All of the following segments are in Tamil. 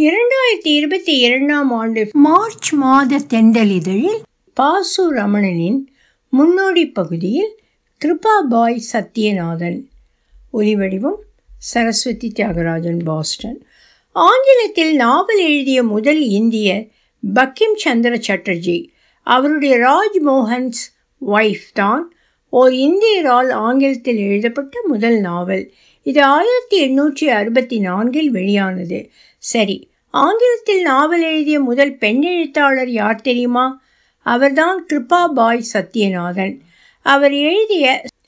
இரண்டாயிரத்தி இருபத்தி இரண்டாம் ஆண்டு மார்ச் மாத தெண்டலிதழில் பாசு ரமணனின் முன்னோடி பகுதியில் கிருபா பாய் சத்யநாதன் ஒலிவடிவம் சரஸ்வதி தியாகராஜன் பாஸ்டன் ஆங்கிலத்தில் நாவல் எழுதிய முதல் இந்தியர் பக்கிம் சந்திர சட்டர்ஜி அவருடைய ராஜ்மோகன்ஸ் ஒய்ஃப் தான் ஓர் இந்தியரால் ஆங்கிலத்தில் எழுதப்பட்ட முதல் நாவல் இது ஆயிரத்தி எண்ணூற்றி அறுபத்தி நான்கில் வெளியானது சரி ஆங்கிலத்தில் நாவல் எழுதிய முதல் பெண் எழுத்தாளர் யார் தெரியுமா அவர்தான் கிருபா பாய் சத்யநாதன் அவர் எழுதிய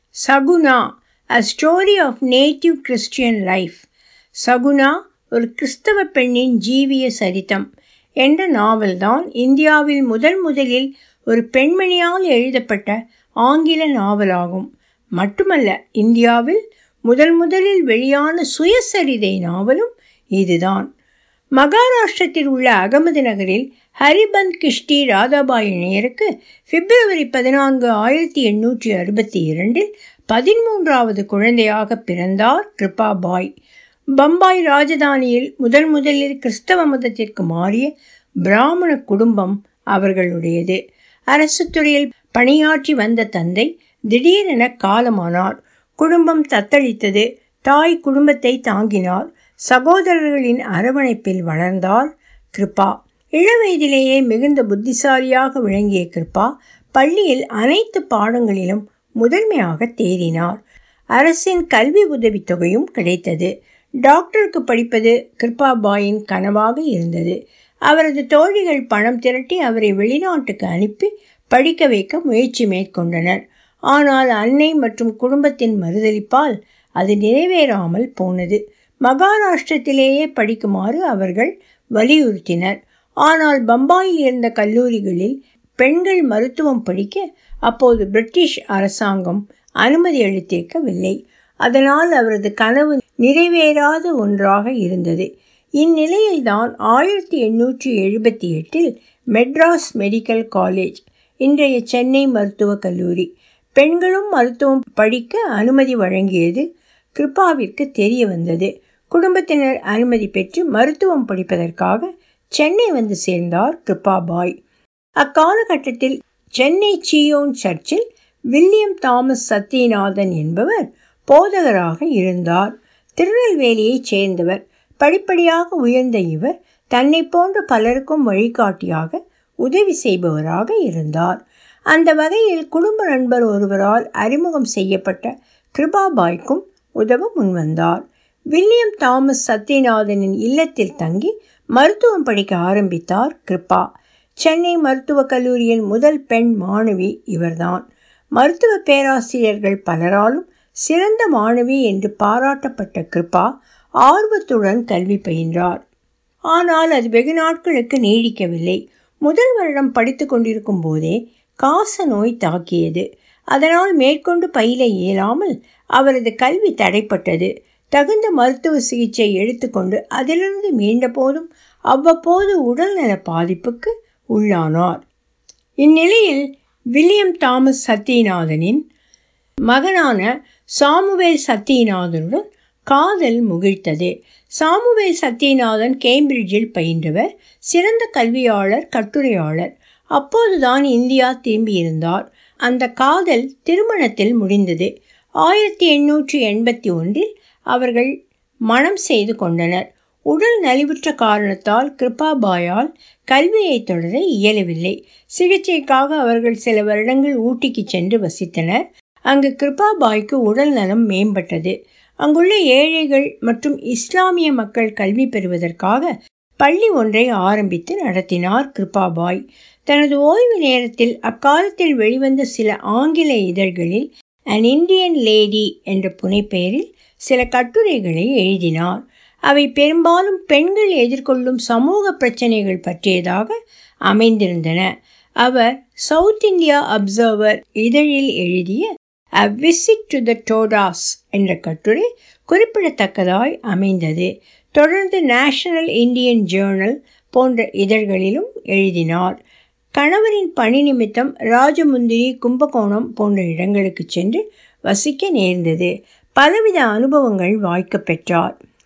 Saguna a story of native Christian life Saguna ஒரு கிறிஸ்தவ பெண்ணின் ஜீவிய சரித்தம் என்ற நாவல்தான் இந்தியாவில் முதல் முதலில் ஒரு பெண்மணியால் எழுதப்பட்ட ஆங்கில நாவலாகும் மட்டுமல்ல இந்தியாவில் முதல் முதலில் வெளியான சுயசரிதை நாவலும் இதுதான் மகாராஷ்டிரத்தில் உள்ள அகமது நகரில் ஹரிபந்த் கிஷ்டி ராதாபாய் இணையருக்கு பிப்ரவரி பதினான்கு ஆயிரத்தி எண்ணூற்றி அறுபத்தி இரண்டில் பதிமூன்றாவது குழந்தையாக பிறந்தார் கிருபா பாய் பம்பாய் ராஜதானியில் முதன் முதலில் கிறிஸ்தவ மதத்திற்கு மாறிய பிராமண குடும்பம் அவர்களுடையது அரசு துறையில் பணியாற்றி வந்த தந்தை திடீரென காலமானார் குடும்பம் தத்தளித்தது தாய் குடும்பத்தை தாங்கினார் சகோதரர்களின் அரவணைப்பில் வளர்ந்தார் கிருபா இளவயதிலேயே மிகுந்த புத்திசாலியாக விளங்கிய கிருபா பள்ளியில் அனைத்து பாடங்களிலும் முதன்மையாக தேறினார் அரசின் கல்வி உதவித்தொகையும் கிடைத்தது டாக்டருக்கு படிப்பது கிருபா பாயின் கனவாக இருந்தது அவரது தோழிகள் பணம் திரட்டி அவரை வெளிநாட்டுக்கு அனுப்பி படிக்க வைக்க முயற்சி மேற்கொண்டனர் ஆனால் அன்னை மற்றும் குடும்பத்தின் மறுதளிப்பால் அது நிறைவேறாமல் போனது மகாராஷ்டிரத்திலேயே படிக்குமாறு அவர்கள் வலியுறுத்தினர் ஆனால் பம்பாயில் இருந்த கல்லூரிகளில் பெண்கள் மருத்துவம் படிக்க அப்போது பிரிட்டிஷ் அரசாங்கம் அனுமதி அளித்திருக்கவில்லை அதனால் அவரது கனவு நிறைவேறாத ஒன்றாக இருந்தது இந்நிலையில்தான் ஆயிரத்தி எண்ணூற்றி எழுபத்தி எட்டில் மெட்ராஸ் மெடிக்கல் காலேஜ் இன்றைய சென்னை மருத்துவக் கல்லூரி பெண்களும் மருத்துவம் படிக்க அனுமதி வழங்கியது கிருபாவிற்கு தெரிய வந்தது குடும்பத்தினர் அனுமதி பெற்று மருத்துவம் படிப்பதற்காக சென்னை வந்து சேர்ந்தார் கிருபா பாய் அக்காலகட்டத்தில் சென்னை சியோன் சர்ச்சில் வில்லியம் தாமஸ் சத்யநாதன் என்பவர் போதகராக இருந்தார் திருநெல்வேலியைச் சேர்ந்தவர் படிப்படியாக உயர்ந்த இவர் தன்னை போன்ற பலருக்கும் வழிகாட்டியாக உதவி செய்பவராக இருந்தார் அந்த வகையில் குடும்ப நண்பர் ஒருவரால் அறிமுகம் செய்யப்பட்ட கிருபாபாய்க்கும் உதவ முன்வந்தார் வில்லியம் தாமஸ் சத்யநாதனின் இல்லத்தில் தங்கி மருத்துவம் படிக்க ஆரம்பித்தார் கிருபா சென்னை மருத்துவக் கல்லூரியின் முதல் பெண் மாணவி இவர்தான் மருத்துவ பேராசிரியர்கள் பலராலும் சிறந்த மாணவி என்று பாராட்டப்பட்ட கிருபா ஆர்வத்துடன் கல்வி பயின்றார் ஆனால் அது வெகு நாட்களுக்கு நீடிக்கவில்லை முதல் வருடம் படித்து கொண்டிருக்கும் போதே காச நோய் தாக்கியது அதனால் மேற்கொண்டு பயில இயலாமல் அவரது கல்வி தடைப்பட்டது தகுந்த மருத்துவ சிகிச்சை எடுத்துக்கொண்டு அதிலிருந்து மீண்ட போதும் அவ்வப்போது உடல்நல பாதிப்புக்கு உள்ளானார் இந்நிலையில் வில்லியம் தாமஸ் சத்யநாதனின் மகனான சாமுவேல் சத்யநாதனுடன் காதல் முகிழ்த்தது சாமுவேல் சத்யநாதன் கேம்பிரிட்ஜில் பயின்றவர் சிறந்த கல்வியாளர் கட்டுரையாளர் அப்போதுதான் இந்தியா திரும்பியிருந்தார் அந்த காதல் திருமணத்தில் முடிந்தது ஆயிரத்தி எண்ணூற்றி எண்பத்தி ஒன்றில் அவர்கள் மனம் செய்து கொண்டனர் உடல் நலிவுற்ற காரணத்தால் கிருபாபாயால் கல்வியை தொடர இயலவில்லை சிகிச்சைக்காக அவர்கள் சில வருடங்கள் ஊட்டிக்கு சென்று வசித்தனர் அங்கு கிருபாபாய்க்கு உடல் நலம் மேம்பட்டது அங்குள்ள ஏழைகள் மற்றும் இஸ்லாமிய மக்கள் கல்வி பெறுவதற்காக பள்ளி ஒன்றை ஆரம்பித்து நடத்தினார் கிருபாபாய் தனது ஓய்வு நேரத்தில் அக்காலத்தில் வெளிவந்த சில ஆங்கில இதழ்களில் அன் இந்தியன் லேடி என்ற புனைப்பெயரில் சில கட்டுரைகளை எழுதினார் அவை பெரும்பாலும் பெண்கள் எதிர்கொள்ளும் சமூக பிரச்சனைகள் பற்றியதாக அமைந்திருந்தன அவர் சவுத் இந்தியா அப்சர்வர் இதழில் எழுதிய அ விசிட் டு த டோடாஸ் என்ற கட்டுரை குறிப்பிடத்தக்கதாய் அமைந்தது தொடர்ந்து நேஷனல் இந்தியன் ஜேர்னல் போன்ற இதழ்களிலும் எழுதினார் கணவரின் பணி நிமித்தம் ராஜமுந்திரி கும்பகோணம் போன்ற இடங்களுக்கு சென்று வசிக்க நேர்ந்தது பலவித அனுபவங்கள் வாய்க்க பெற்றார்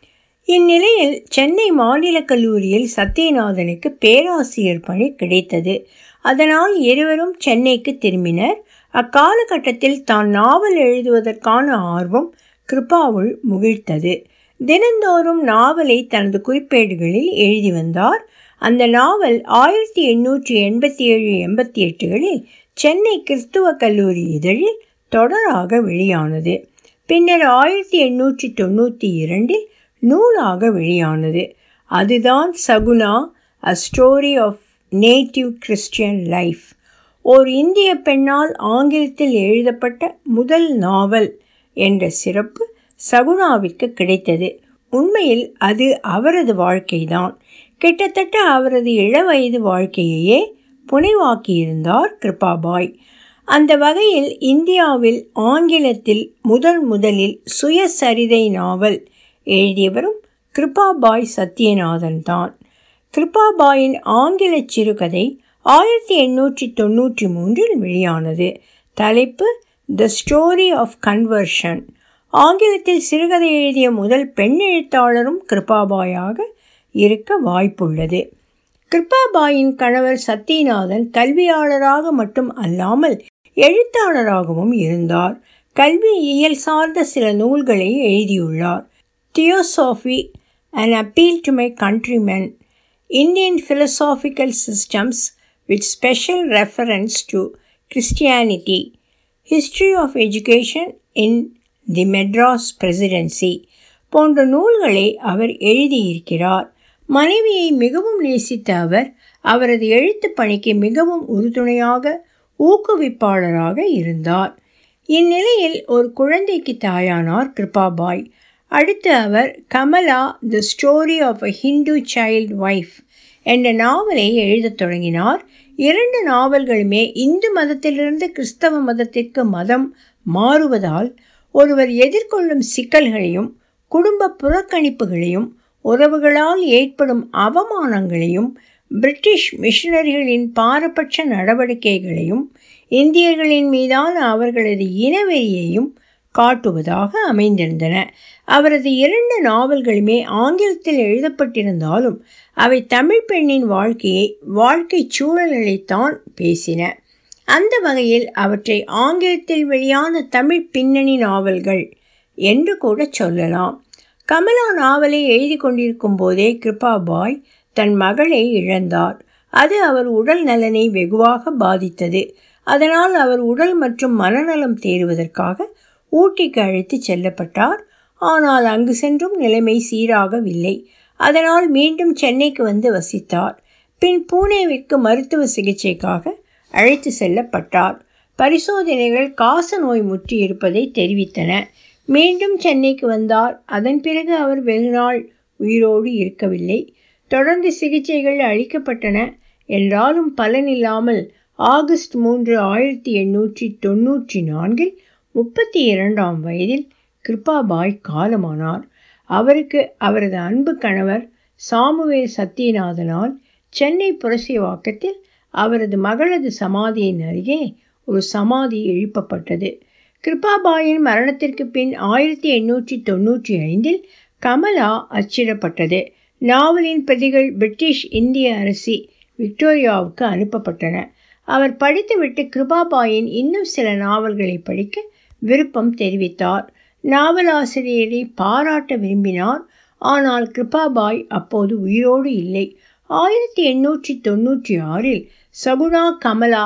இந்நிலையில் சென்னை மாநிலக் கல்லூரியில் சத்யநாதனுக்கு பேராசிரியர் பணி கிடைத்தது அதனால் இருவரும் சென்னைக்கு திரும்பினர் அக்காலகட்டத்தில் தான் நாவல் எழுதுவதற்கான ஆர்வம் கிருபாவுள் முகிழ்த்தது தினந்தோறும் நாவலை தனது குறிப்பேடுகளில் எழுதி வந்தார் அந்த நாவல் ஆயிரத்தி எண்ணூற்றி எண்பத்தி ஏழு எண்பத்தி எட்டுகளில் சென்னை கிறிஸ்துவ கல்லூரி இதழில் தொடராக வெளியானது பின்னர் ஆயிரத்தி எண்ணூற்றி தொண்ணூற்றி இரண்டில் நூலாக வெளியானது அதுதான் Saguna a story of native Christian life ஓர் இந்திய பெண்ணால் ஆங்கிலத்தில் எழுதப்பட்ட முதல் நாவல் என்ற சிறப்பு சகுனாவிற்கு கிடைத்தது உண்மையில் அது அவரது வாழ்க்கைதான் கிட்டத்தட்ட அவரது இளவயது வாழ்க்கையையே புனைவாக்கியிருந்தார் கிருபாபாய் அந்த வகையில் இந்தியாவில் ஆங்கிலத்தில் முதன் முதலில் சுயசரிதை நாவல் எழுதியவரும் கிருபாபாய் சத்யநாதன் தான் கிருபாபாயின் ஆங்கில சிறுகதை ஆயிரத்தி எண்ணூற்றி தொண்ணூற்றி மூன்றில் வெளியானது தலைப்பு த ஸ்டோரி ஆஃப் கன்வர்ஷன் ஆங்கிலத்தில் சிறுகதை எழுதிய முதல் பெண் எழுத்தாளரும் கிருபாபாயாக இருக்க வாய்ப்புள்ளது கிருபாபாயின் கணவர் சத்யநாதன் கல்வியாளராக மட்டும் அல்லாமல் எழுத்தாளராகவும் இருந்தார் கல்வி இயல் சார்ந்த சில நூல்களை எழுதியுள்ளார் theosophy an appeal to my countrymen Indian philosophical systems with special reference to Christianity, History of Education in the Madras presidency போன்ற நூல்களை அவர் எழுதியிருக்கிறார் மனைவியை மிகவும் நேசித்த அவர் அவரது எழுத்து பணிக்கு மிகவும் உறுதுணையாக ஊக்குவிப்பாளராக இருந்தார் இந்நிலையில் ஒரு குழந்தைக்கு தாயானார் கிருபாபாய் அடுத்து அவர் Kamala the story of a Hindu child wife என்ற நாவலை எழுதத் தொடங்கினார் இரண்டு நாவல்களுமே இந்து மதத்திலிருந்து கிறிஸ்தவ மதத்திற்கு மதம் மாறுவதால் ஒருவர் எதிர்கொள்ளும் சிக்கல்களையும் குடும்ப புறக்கணிப்புகளையும் உறவுகளால் ஏற்படும் அவமானங்களையும் பிரிட்டிஷ் மிஷனரிகளின் பாரபட்ச நடவடிக்கைகளையும் இந்தியர்களின் மீதான அவர்களது இனவெறியையும் காட்டுவதாக அமைந்திருந்தன அவரது இரண்டு நாவல்களுமே ஆங்கிலத்தில் எழுதப்பட்டிருந்தாலும் அவை தமிழ் பெண்ணின் வாழ்க்கையை வாழ்க்கை சூழல்களைத்தான் பேசின அந்த வகையில் அவற்றை ஆங்கிலத்தில் வெளியான தமிழ் பின்னணி நாவல்கள் என்று கூட சொல்லலாம் கமலா நாவலை எழுதி கொண்டிருக்கும் போதே கிருபாபாய் தன் மகளை இழந்தார் அது அவர் உடல் நலனை வெகுவாக பாதித்தது அதனால் அவர் உடல் மற்றும் மனநலம் தேறுவதற்காக ஊட்டிக்கு அழைத்து செல்லப்பட்டார் ஆனால் அங்கு சென்றும் நிலைமை சீராகவில்லை அதனால் மீண்டும் சென்னைக்கு வந்து வசித்தார் பின் பூனேவிற்கு மருத்துவ சிகிச்சைக்காக அழைத்து செல்லப்பட்டார் பரிசோதனைகள் காச நோய் முற்றி இருப்பதை தெரிவித்தன மீண்டும் சென்னைக்கு வந்தார் அதன் பிறகு அவர் வெகுநாள் உயிரோடு இருக்கவில்லை தொடர்ந்து சிகிச்சைகள் அளிக்கப்பட்டன என்றாலும் பலனில்லாமல் ஆகஸ்ட் மூன்று ஆயிரத்தி எண்ணூற்றி தொன்னூற்றி நான்கில் முப்பத்தி இரண்டாம் வயதில் கிருபாபாய் காலமானார் அவருக்கு அவரது அன்பு கணவர் சாமுவேல் சத்யநாதனால் சென்னை புரசிவாக்கத்தில் அவரது மகளது சமாதியின் அருகே ஒரு சமாதி எழுப்பப்பட்டது கிருபாபாயின் மரணத்திற்கு பின் ஆயிரத்தி எண்ணூற்றி தொன்னூற்றி ஐந்தில் கமலா அச்சிடப்பட்டது நாவலின் பிரதிகள் பிரிட்டிஷ் இந்திய அரசி விக்டோரியாவுக்கு அனுப்பப்பட்டன அவர் படித்துவிட்டு கிருபாபாயின் இன்னும் சில நாவல்களை படிக்க விருப்பம் தெரிவித்தார் நாவலாசிரியரை பாராட்ட விரும்பினார் ஆனால் கிருபாபாய் அப்போது உயிரோடு இல்லை ஆயிரத்தி எண்ணூற்றி தொன்னூற்றி ஆறில் சகுனா கமலா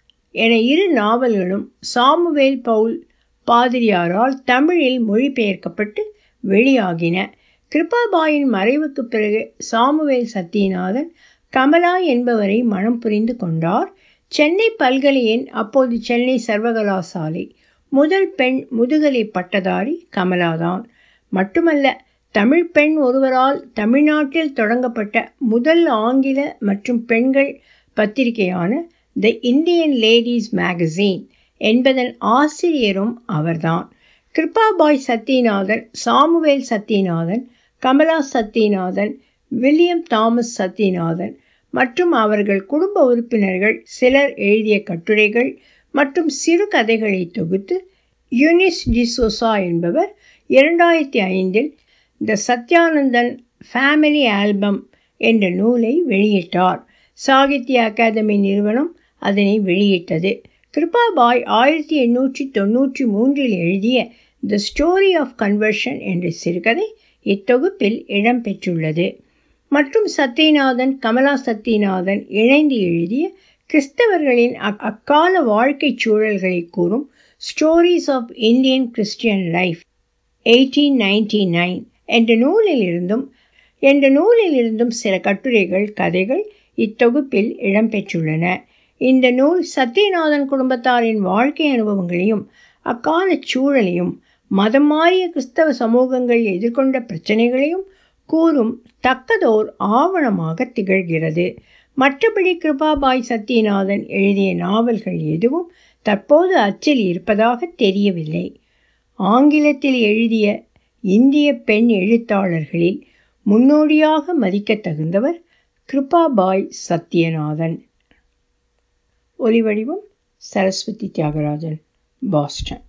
என இரு நாவல்களும் சாமுவேல் பவுல் பாதிரியாரால் தமிழில் மொழிபெயர்க்கப்பட்டு வெளியாகின கிருபாபாயின் மறைவுக்கு பிறகு சாமுவேல் சத்யநாதன் கமலா என்பவரை மனம் புரிந்து கொண்டார் சென்னை பல்கலையின் அப்போது சென்னை சர்வகலாசாலை முதல் பெண் முதுகலை பட்டதாரி கமலாதான் மட்டுமல்ல தமிழ் பெண் ஒருவரால் தமிழ்நாட்டில் தொடங்கப்பட்ட முதல் ஆங்கில மற்றும் பெண்கள் பத்திரிகையான த இந்தியன் லேடிஸ் மேகசின் என்பதன் ஆசிரியரும் அவர்தான் Krupabai Sathianadhan Samuel Sathianadhan Kamala Sathianadhan William Thomas Sathianadhan மற்றும் அவர்கள் குடும்ப உறுப்பினர்கள் சிலர் எழுதிய கட்டுரைகள் மற்றும் சிறுகதைகளை தொகுத்து யூனிஸ் டிசோசா என்பவர் இரண்டாயிரத்தி ஐந்தில் த சத்யானந்தன் ஃபேமிலி ஆல்பம் என்ற நூலை வெளியிட்டார் சாகித்ய அகாதமி நிறுவனம் அதனை வெளியிட்டது கிருபாபாய் ஆயிரத்தி எண்ணூற்றி தொண்ணூற்றி மூன்றில் எழுதிய த ஸ்டோரி ஆஃப் கன்வர்ஷன் என்ற சிறுகதை இத்தொகுப்பில் இடம்பெற்றுள்ளது மற்றும் சத்யநாதன் கமலா சத்யநாதன் இணைந்து எழுதிய கிறிஸ்தவர்களின் அக்கால வாழ்க்கை சூழல்களை கூறும் stories of Indian Christian life eighteen ninety nine என்ற நூலிலிருந்தும் என்ற நூலிலிருந்தும் சில கட்டுரைகள் கதைகள் இத்தொகுப்பில் இடம்பெற்றுள்ளன இந்த நூல் சத்யநாதன் குடும்பத்தாரின் வாழ்க்கை அனுபவங்களையும் அக்கால சூழலையும் மதம் மாறிய கிறிஸ்தவ சமூகங்கள் எதிர்கொண்ட பிரச்சனைகளையும் கூறும் தக்கதோர் ஆவணமாக திகழ்கிறது மற்றபடி கிருபாபாய் சத்யநாதன் எழுதிய நாவல்கள் எதுவும் தற்போது அச்சில் இருப்பதாக தெரியவில்லை ஆங்கிலத்தில் எழுதிய இந்திய பெண் எழுத்தாளர்களில் முன்னோடியாக மதிக்க தகுந்தவர் கிருபாபாய் சத்யநாதன் ஒலிவடிவம் சரஸ்வதி தியாகராஜன் பாஸ்டன்